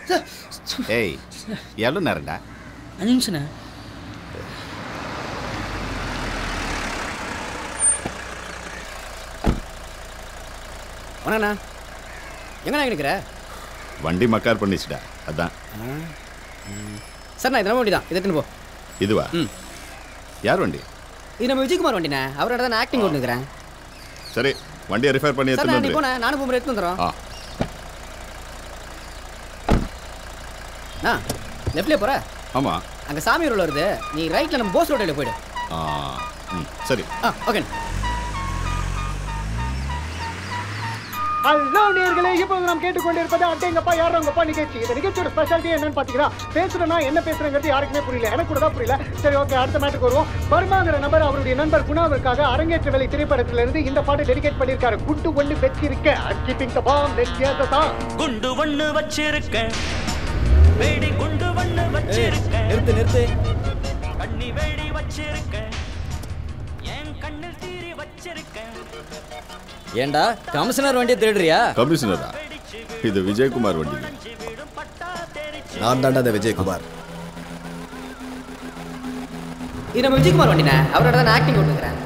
ஏய் எவ்வளோ நேரம்டா அஞ்சு நிமிஷண்ணே வணக்கண்ணா எங்கண்ணா இருக்கிற வண்டி மக்கார் பண்ணிச்சுடா அதான் சார் நான் இதெல்லாம் வண்டி தான் இதை எடுத்துன்னு போ இதுவா ம். யார் வண்டி இது நம்ம விஜயகுமார் வண்டிண்ணே அவரோட தான் ஆக்டிங் கொண்டுக்கிறேன் சரி வண்டியை ரிஃபேர் பண்ணி சார் எடுத்துன்னு நான் நீ வந்துரு போனேன் நானும் போகும்போது எடுத்து வந்துடுறோம் ஆ ஆ லெஃப்ட்லேயே போகிற ஆமாம் அங்கே சாமி ரோல் வருது நீ ரைட்டில் நம்ம போஸ் ரோட்டில் போயிடு ஆ ம் சரி ஆ ஓகே ஹலோ நேர்களே இப்போது நாம் கேட்டுக்கொண்டிருப்பது அட்டேங்கப்பா யாரோங்கப்பா நிகழ்ச்சி இந்த நிகழ்ச்சியோட ஸ்பெஷாலிட்டி என்னன்னு பார்த்தீங்கன்னா பேசுறேன்னா என்ன பேசுறேங்கிறது யாருக்குமே புரியல எனக்கு கூட தான் புரியல சரி ஓகே அடுத்த மேட்டுக்கு வருவோம் பர்மாங்கிற நபர் அவருடைய நண்பர் குணாவிற்காக அரங்கேற்ற வேலை திரைப்படத்திலிருந்து இந்த பாட்டு டெடிகேட் பண்ணியிருக்காரு குண்டு ஒன்று வச்சிருக்க கீப்பிங் த பாம் லெட் தான் குண்டு ஒண்ணு வச்சிருக்கேன் வேடி குண்டு ஒண்ணு வச்சிருக்கேன் நிறுத்து நிறுத்து கண்ணி வேடி வச்சிருக்கேன் என் கண்ணில் தீரி வச்சிருக்கேன் ஏண்டா கமிஷனர் வண்டியை தேடுறியா கமிஷனரா இது விஜயகுமார் வண்டி வீடும் பட்டா தெரிச்சு நான் தாண்டா அந்த விஜயகுமார் இது நம்ம விஜயகுமார் வண்டிண்ணே அவரோட தான் ஆக்டிங் கொண்டுக்கிறேன்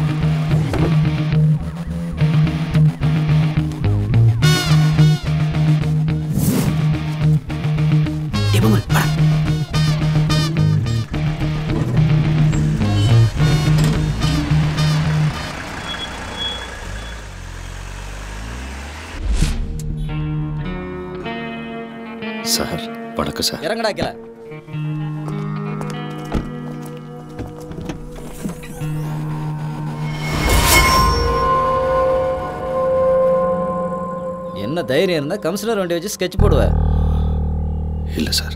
சார் வணக்கம் சார் இறங்கடா கிள என்ன தைரியம் இருந்தா கமிஷனர் வண்டி வச்சு ஸ்கெட்ச் போடுவ இல்லை சார்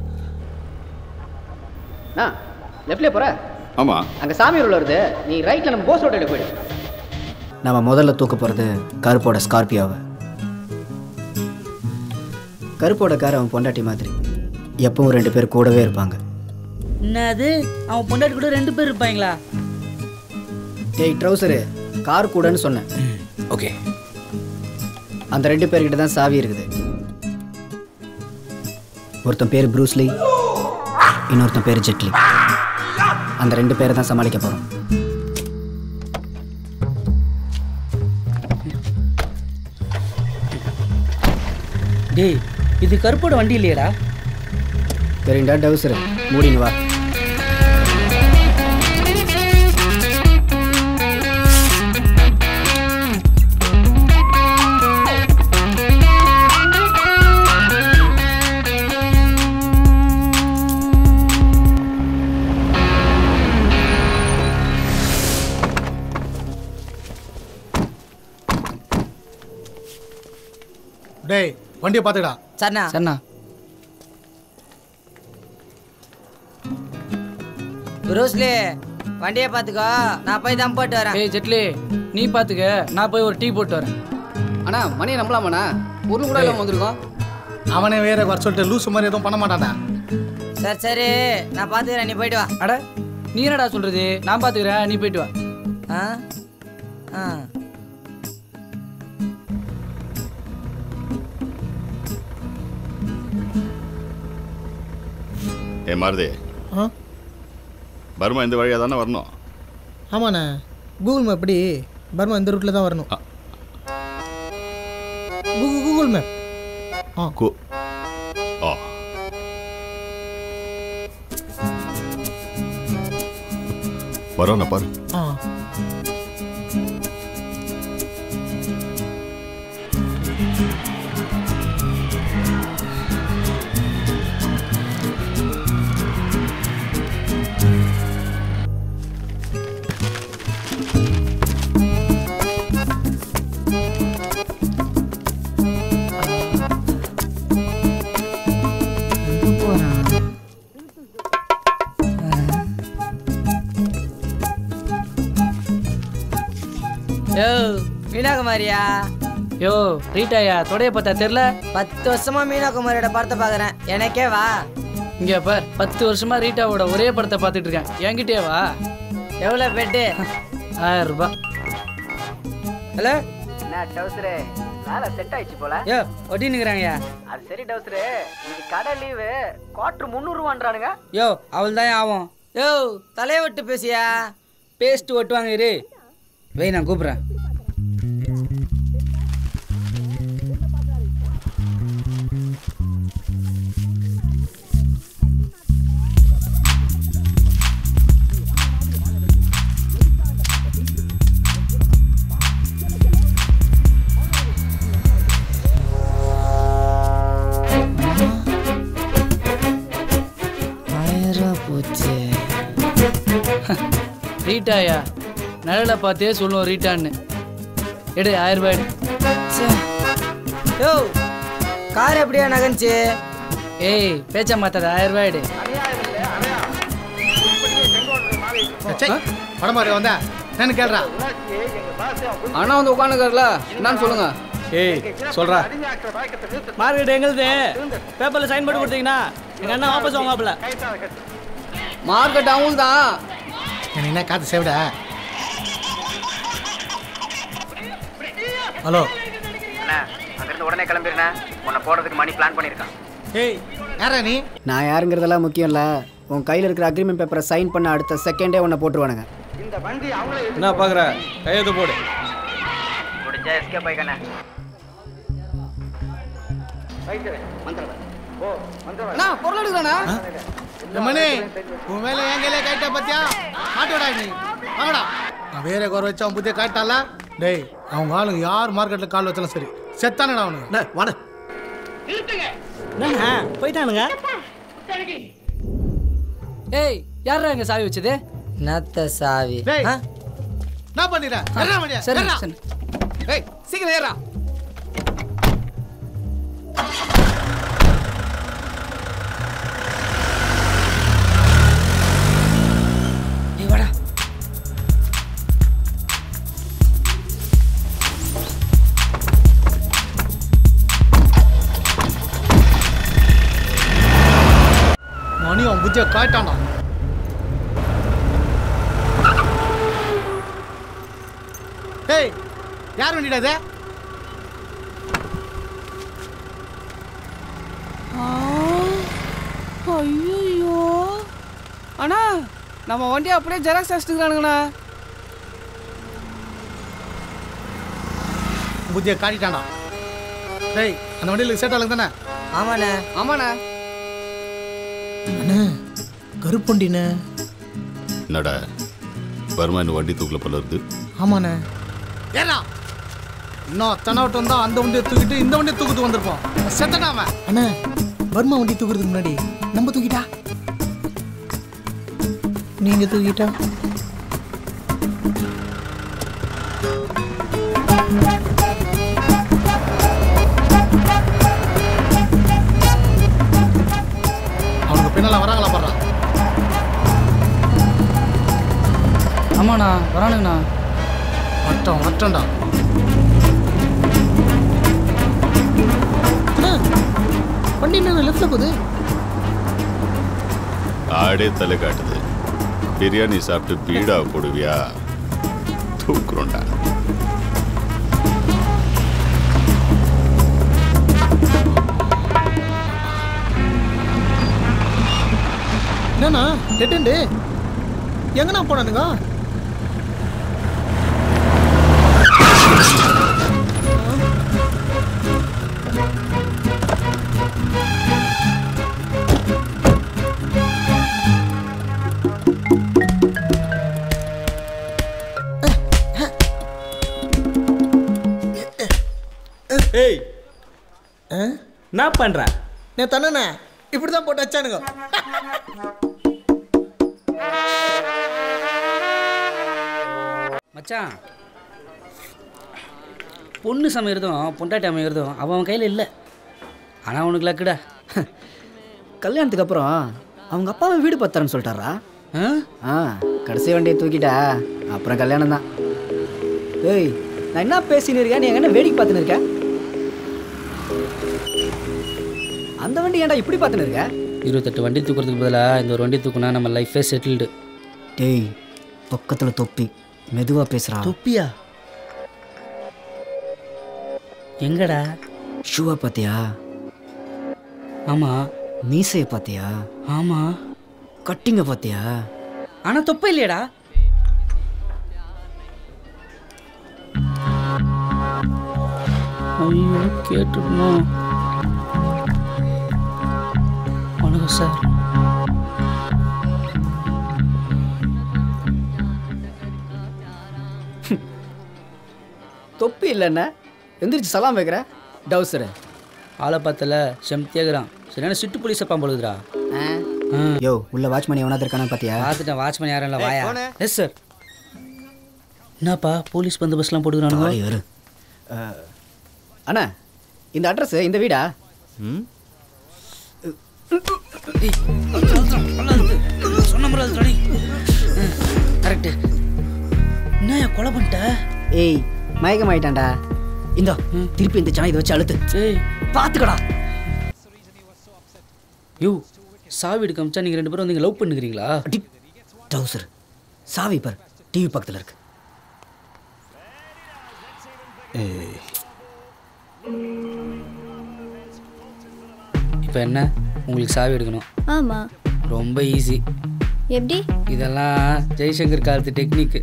ஆ லெஃப்ட்லேயே போகிற ஆமாம் அங்கே சாமி ரோல் வருது நீ ரைட்டில் நம்ம போஸ் ரோட்டில் போயிடு நம்ம முதல்ல தூக்க போகிறது கருப்போட ஸ்கார்பியோவை கருப்போட கார் அவன் பொண்டாட்டி மாதிரி எப்பவும் ரெண்டு பேர் கூடவே இருப்பாங்க என்னது அவன் பொண்டாட்டி கூட ரெண்டு பேர் இருப்பாங்களா டேய் ட்ரௌசரு கார் கூடன்னு சொன்னேன் ஓகே அந்த ரெண்டு பேர்கிட்ட தான் சாவி இருக்குது ஒருத்தன் பேர் ப்ரூஸ்லி இன்னொருத்தன் பேர் ஜெட்லி அந்த ரெண்டு பேரை தான் சமாளிக்க போகிறோம் டேய் இது கருப்போட வண்டி இல்லையடா தெரியுண்டா டவுசரு மூடின்னு வா டேய் வண்டியை பார்த்துடா சரணா சரிண்ணா ப்ரூஸ்லி வண்டியை பார்த்துக்கோ நான் போய் தம் போட்டு வரேன் ஏய் ஜெட்லி நீ பாத்துக்க நான் போய் ஒரு டீ போட்டு வரேன் அண்ணா மணியை நம்பலாமாண்ணா பொருள் கூட இல்லாமல் வந்திருக்கோம் அவனே வேற வர சொல்லிட்டு லூசு மாதிரி எதுவும் பண்ண மாட்டான்டா சரி சரி நான் பார்த்துக்கிறேன் நீ போயிட்டு வா அட நீ என்னடா சொல்றது நான் பாத்துக்கிறேன் நீ போயிட்டு வா ஆ ஆ ஏ மாருதி பர்மா இந்த வழியாக தானே வரணும் ஆமாண்ணே கூகுள் மேப் எப்படி பர்மா இந்த ரூட்டில் தான் வரணும் கூகுள் கூகுள் மேப் கு ஆ வரோண்ணா பாரு ஆ யோ மீனாகுமாரியா யோ ரீட்டாயா தொடைய பார்த்தா தெரில பத்து வருஷமா மீனாகுமாரியோட படத்தை பார்க்குறேன் எனக்கே வா இங்க பார் பத்து வருஷமா ரீட்டாவோட ஒரே படத்தை பார்த்துட்டு இருக்கேன் என்கிட்டயே வா எவ்வளோ பெட்டு ஆயிரம் ரூபாய் ஹலோ என்ன டவுசரு வேலை செட் ஆயிடுச்சு போல யோ ஒட்டினுக்குறாங்கய்யா அது சரி டவுசரு இது கடை லீவு குவார்டர் முந்நூறுவான்றானுங்க யோ அவள் தான் ஆகும் யோ தலையை விட்டு பேசியா பேஸ்ட் ஒட்டுவாங்க இரு வை நான் கூப்பிட்றேன் போச்சு ரீட்டாயா நிழலை பார்த்தே சொல்லுவோம் ரீட்டான்னு எடு ஆயிரம் ரூபாய் எடு. யோ கார் எப்படியா நகர்ந்துச்சு ஏய் பேச்ச மாத்தாத ஆயிரம் ரூபாய் எடு படமாரி வந்த நான் கேள்றா அண்ணா வந்து உட்காந்துக்காருல என்னன்னு சொல்லுங்க ஏய் சொல்றா மார்க்கெட் எங்களுது பேப்பர்ல சைன் போட்டு கொடுத்தீங்கன்னா எங்க அண்ணா வாபஸ் வாங்காப்புல மார்க்கெட் அவங்களுக்கு தான் எனக்கு என்ன காத்து சேவிடா ஹலோ அங்கிருந்து உடனே கிளம்பிடுனே உன்னை போடுறதுக்கு மணி பிளான் பண்ணியிருக்கான் ஏய் யாரா நீ நான் யாருங்கிறதெல்லாம் முக்கியம் இல்லை உன் கையில் இருக்கிற அக்ரிமெண்ட் பேப்பரை சைன் பண்ண அடுத்த செகண்டே உன்னை போட்டுருவானுங்க என்ன பாக்குற கையெழுத்து போடு முடிஞ்சா எஸ்கேப் ஆயிக்கண்ணே அண்ணா பொருள் எடுக்கலாண்ணா மணி உன் மேல என் கையில கைட்டா பாத்தியா மாட்டோடா நீ வாங்கடா நான் வேற குறை வச்சு அவன் புத்திய காட்டால டேய் அவங்க ஆளுங்க யார் மார்க்கெட்ல கால் வச்சாலும் சரி செத்தானடா அவனுங்க வாட என்னண்ணா போயிட்டானுங்க ஏய் யாரா இங்க சாவி வச்சது நத்த சாவி டேய் ஆ? என்ன பண்ணிட என்ன பண்ணிட சரி சரி ஏய் சீக்கிரம் ஏறா நீ வாடா மணி அவன் புத்திய காட்டான்டா டேய் யார் வண்டிடா இது ஐயோ அண்ணா நம்ம வண்டி அப்படியே ஜெராக்ஸ் அடிச்சுக்கிறானுங்கண்ணா புத்திய காட்டிட்டான்டா டேய் அந்த வண்டியில் செட் ஆளுங்க தானே ஆமாண்ணே ஆமாண்ணா அண்ணா கருப்பொண்டிண்ணே என்னடா பர்மா இந்த வண்டி தூக்கல போல இருந்து ஆமாண்ணே ஏறா இன்னும் தெனாவட்டம் தான் அந்த வண்டியை தூக்கிட்டு இந்த வண்டியை தூக்கிட்டு வந்திருப்போம் செத்தடா அவன் அண்ணா பர்மா வண்டி தூக்குறதுக்கு முன்னாடி நம்ம தூக்கிட்டா நீங்க தூக்கிட்டா அவனுக்கு பின்னால வராங்களா பாடுறா ஆமாண்ணா வரானுங்கண்ணா வட்டம் வட்டம்டா அண்ணா வண்டி என்ன லெஃப்ட்ல போகுது ஆடே தலை காட்டுது பிரியாணி சாப்பிட்டு பீடா போடுவியா தூக்குறோம்டா என்னண்ணா டெட்டண்டு எங்கண்ணா போனானுங்க ஏய் என்ன பண்ற நான் தண்ணண்ணே இப்படி தான் போட்டு வச்சானுங்க மச்சான் பொண்ணு சமைக்கிறதும் பொண்டாட்டி அமைகிறதும் அவன் அவன் கையில் இல்லை ஆனால் அவனுக்கு லக்குடா கல்யாணத்துக்கு அப்புறம் அவங்க அப்பாவை வீடு பத்தாரன்னு சொல்லிட்டாரா ஆ? ஆ கடைசி வண்டியை தூக்கிட்டா அப்புறம் கல்யாணம் தான் ஏய் நான் என்ன பேசின்னு இருக்கேன் நீ எங்க என்ன வேடிக்கை பார்த்துன்னு இருக்க அந்த வண்டி ஏன்டா இப்படி பார்த்துன்னு இருக்க இருபத்தெட்டு வண்டி தூக்குறதுக்கு பதிலாக இந்த ஒரு வண்டி தூக்குனா நம்ம லைஃபே செட்டில்டு டேய் பக்கத்தில் தொப்பி மெதுவாக பேசுகிறான் தொப்பியா எங்கடா ஷூவை பார்த்தியா ஆமா மீசையை பார்த்தியா ஆமா கட்டிங்க பார்த்தியா ஆனா தொப்பை இல்லையடா ஐயோ கேட்டுக்கணும் வணக்கம் சார் தொப்பி இல்லைண்ணே எந்திரிச்சு சலாம் வைக்கிற டவுசரு ஆளை பார்த்தல செம்தியாகிறான் சரியான சிட்டு போலீஸ் அப்பா பொழுதுடா யோ உள்ள வாட்ச்மேன் எவனாவது இருக்கானு பார்த்தியா பார்த்துட்டேன் வாட்ச்மேன் யாரும் இல்லை ஏய், வாயா போனே. எஸ் சார் என்னப்பா போலீஸ் பந்தோபஸ்லாம் போட்டுக்கிறானுங்க வாடி வரு. அஹ், அண்ணா இந்த அட்ரஸ் இந்த வீடா ம் சொன்ன மாதிரி கரெக்டு என்ன கொலை பண்ணிட்ட ஏய் மயக்கம் ஆயிட்டான்டா இந்த திருப்பி இந்த சனா இதை வச்சு அழுத்து ஏய் பார்த்துக்கடா யோ சாவி எடுக்க அமிச்சா நீங்கள் ரெண்டு பேரும் வந்து லவ் பண்ணுகிறீங்களா டவுசர் சாவி பார் டிவி பக்கத்தில் இருக்கு இப்போ என்ன உங்களுக்கு சாவி எடுக்கணும் ஆமா ரொம்ப ஈஸி எப்படி இதெல்லாம் ஜெய்சங்கர் காலத்து டெக்னிக்கு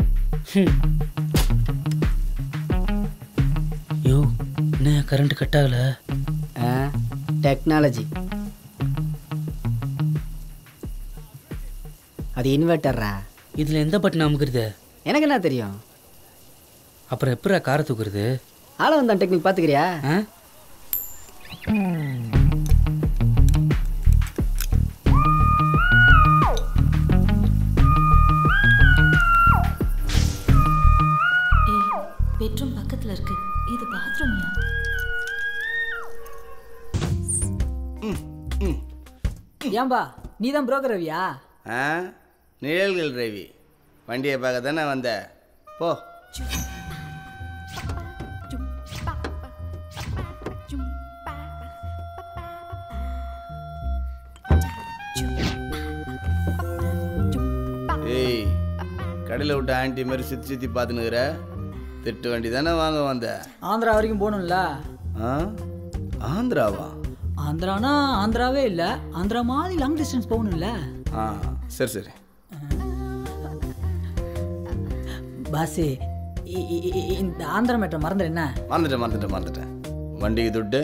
யோ என்ன கரண்ட் கட் ஆகல டெக்னாலஜி அது இன்வெர்டர்ரா இதில் எந்த பட்டன் அமுக்குறது எனக்கு என்ன தெரியும் அப்புறம் எப்படா காரை தூக்குறது ஆள வந்தான் டெக்னிக் பார்த்துக்கிறியா ஆ ஏய் பெட்ரூம் பக்கத்துல இருக்கு இது பாத்ரூம்யா ஏன்பா நீ தான் புரோக்கர் ரவியா ஆ நிழல்கள் ரவி வண்டியை பார்க்க தானே வந்த போ ஏய் கடையில் விட்ட ஆண்டி மாதிரி சுற்றி சுற்றி பார்த்துனுக்குற திட்டு வண்டி தானே வாங்க வந்த ஆந்திரா வரைக்கும் போகணும்ல ஆ ஆந்திராவா ஆந்திரானா ஆந்திராவே இல்லை ஆந்திரா மாதிரி லாங் டிஸ்டன்ஸ் போகணும்ல ஆ சரி சரி பாஸு இ- இ- இ- இந்த ஆந்திரா மேட்டை மறந்துடு என்ன மறந்துட்டேன் மறந்துட்டேன் மறந்துட்டேன் வண்டிக்கு துட்டு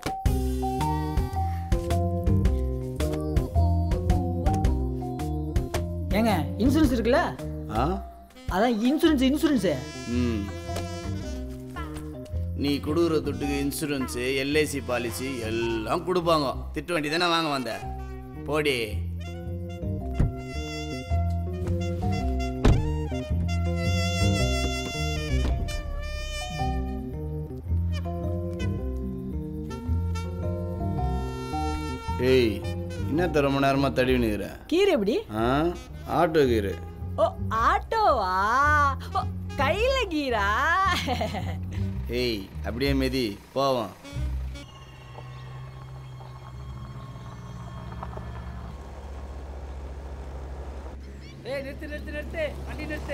ஏங்க இன்சூரன்ஸ் இருக்குல்ல ஆ அதான் இன்சூரன்ஸ் இன்சூரன்ஸு ம் நீ கொடுக்குற துட்டுக்கு இன்சூரன்ஸு எல்ஐசி பாலிசி எல்லாம் கொடுப்பாங்க திட்டு வண்டி தானே வாங்க வந்த போடி ஏய் என்னத்த ரொம்ப நேரமா தடவி நிற்கிற கீரை எப்படி ஆ ஆட்டோ கீரு ஓ ஆட்டோவா ஓ கையில கீரா ஏய் அப்படியே மெதி போவோம் ஏய் நிறுத்து நிறுத்து நிறுத்து வண்டி நிறுத்து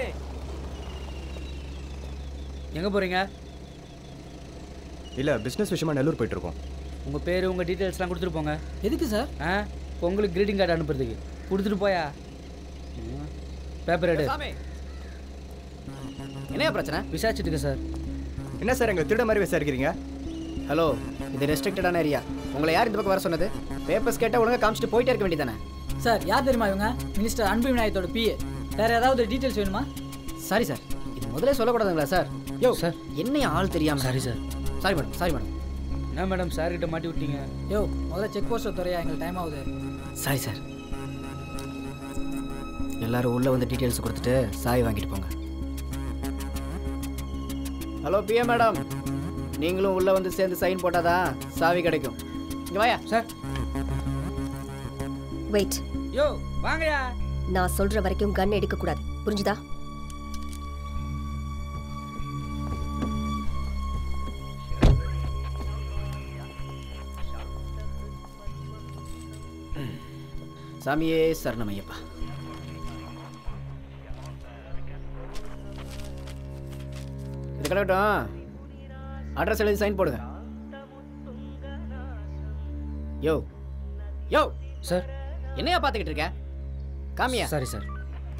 எங்கே போகிறீங்க இல்லை பிஸ்னஸ் விஷயமா நெல்லூர் போயிட்டு இருக்கோம் உங்கள் பேர் உங்கள் டீட்டெயில்ஸ்லாம் கொடுத்துட்டு போங்க எதுக்கு சார் ஆ உங்களுக்கு கிரீட்டிங் கார்டு அனுப்புறதுக்கு கொடுத்துட்டு போயா பேப்பர் எடு என்னையா பிரச்சனை விசாரிச்சுட்டு இருக்கேன் சார் என்ன சார் எங்களை திருட மாதிரி விசாரிக்கிறீங்க ஹலோ இது ரெஸ்ட்ரிக்டடான ஏரியா உங்களை யார் இந்த பக்கம் வர சொன்னது பேப்பர்ஸ் கேட்டால் ஒழுங்கா காமிச்சிட்டு போயிட்டே இருக்க வேண்டியதானே சார் யார் தெரியுமா இவங்க மினிஸ்டர் அன்பு விநாயகத்தோட பிஏ வேற ஏதாவது டீட்டெயில்ஸ் வேணுமா சாரி சார் இது முதல்ல சொல்லக்கூடாதுங்களா சார் யோ சார் என்னைய ஆள் தெரியாம sorry sir sorry madam sorry madam என்ன மேடம் சார் கிட்ட மாட்டி விட்டீங்க யோ முதல்ல செக் போஸ்ட் துறையா எங்களுக்கு டைம் ஆகுது சாரி சார் எல்லாரும் உள்ள வந்து டீட்டெயில்ஸ் கொடுத்துட்டு சாய் வாங்கிட்டு போங்க ஹலோ பிஏ மேடம் நீங்களும் உள்ள வந்து சேர்ந்து சைன் போட்டாதான் சாவி கிடைக்கும் இங்க வாயா சார் வெயிட் யோ வாங்கயா நான் சொல்ற வரைக்கும் கன் எடுக்க கூடாது புரிஞ்சுதா சாமியே சரணமையப்பா இது கிடக்கட்டும் அட்ரஸ் எழுதி சைன் போடுங்க யோ யோ சார் என்னையா பார்த்துக்கிட்டு இருக்க காமியா சாரி சார்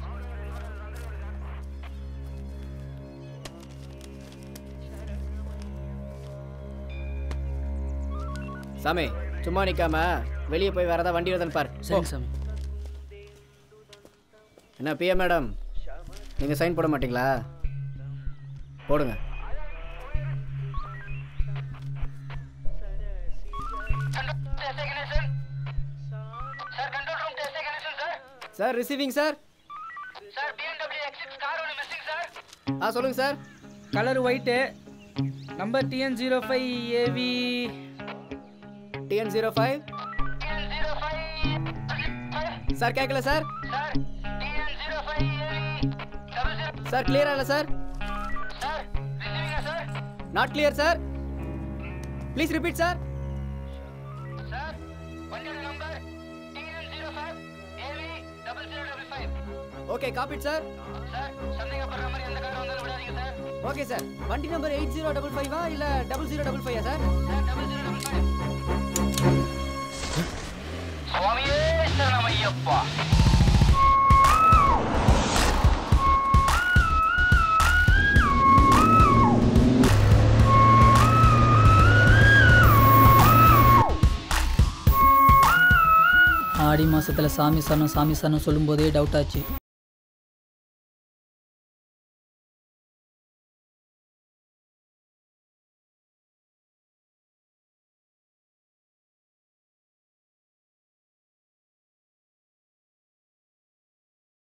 சாமி சும்மா நிக்காம வெளியே போய் வேற ஏதாவது வண்டி வருதுன்னு பாரு சரிங்க சாமி என்ன பிஏ மேடம் நீங்க சைன் போட மாட்டீங்களா போடுங்க சார் ரிசீவிங் சார் ஆ சொல்லுங்க sir colour white number TN zero five AV TN zero five sir கேட்கல சார் சார் கிளியரா இல்லை sir not clear sir please repeat sir okay copied sir okay sir வண்டி நம்பர் எயிட் ஜீரோ டபுள் ஃபைவா இல்லை double zero double ஃபைவா sir சுவாமியே சரணமையப்பா ஆடி மாசத்துல சாமி சரணம் சாமி சரணம் சொல்லும்போதே டவுட் ஆச்சு